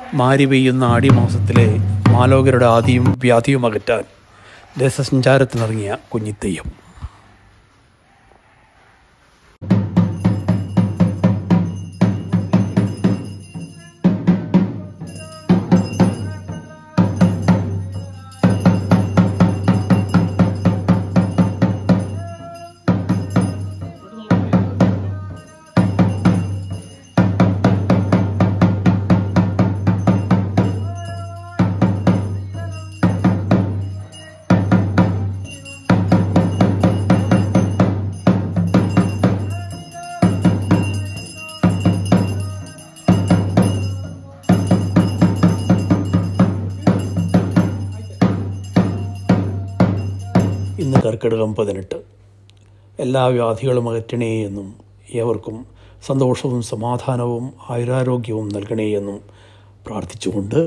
മാരി പെയ്യുന്ന ആടിമാസത്തിലെ മാലോകരുടെ ആദിയും വ്യാധിയും അകറ്റാൻ ദേശസഞ്ചാരത്തിനിറങ്ങിയ കുഞ്ഞിത്തെയ്യം ഇന്ന് കർക്കിടകം പതിനെട്ട് എല്ലാ വ്യാധികളും അകറ്റണേ എന്നും ഏവർക്കും സന്തോഷവും സമാധാനവും ആയുരാരോഗ്യവും നൽകണേ എന്നും പ്രാർത്ഥിച്ചുകൊണ്ട്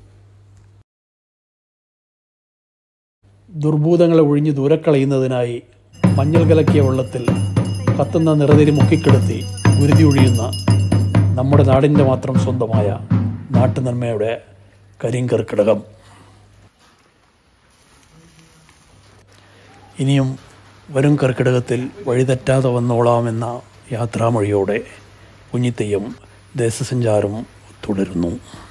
ദുർഭൂതങ്ങളെ ഒഴിഞ്ഞ് ദൂരക്കളയുന്നതിനായി മഞ്ഞൾ കലക്കിയ വെള്ളത്തിൽ കത്തുന്ന നിറതിരി മുക്കിക്കിടത്തി ഉരുതി ഒഴിയുന്ന നമ്മുടെ നാടിൻ്റെ മാത്രം സ്വന്തമായ നാട്ടുനന്മയുടെ കരിങ്കർക്കിടകം ഇനിയും വരും കർക്കിടകത്തിൽ വഴിതെറ്റാതെ വന്നോളാമെന്ന യാത്രാമൊഴിയോടെ കുഞ്ഞിത്തെയ്യം ദേശസഞ്ചാരം തുടരുന്നു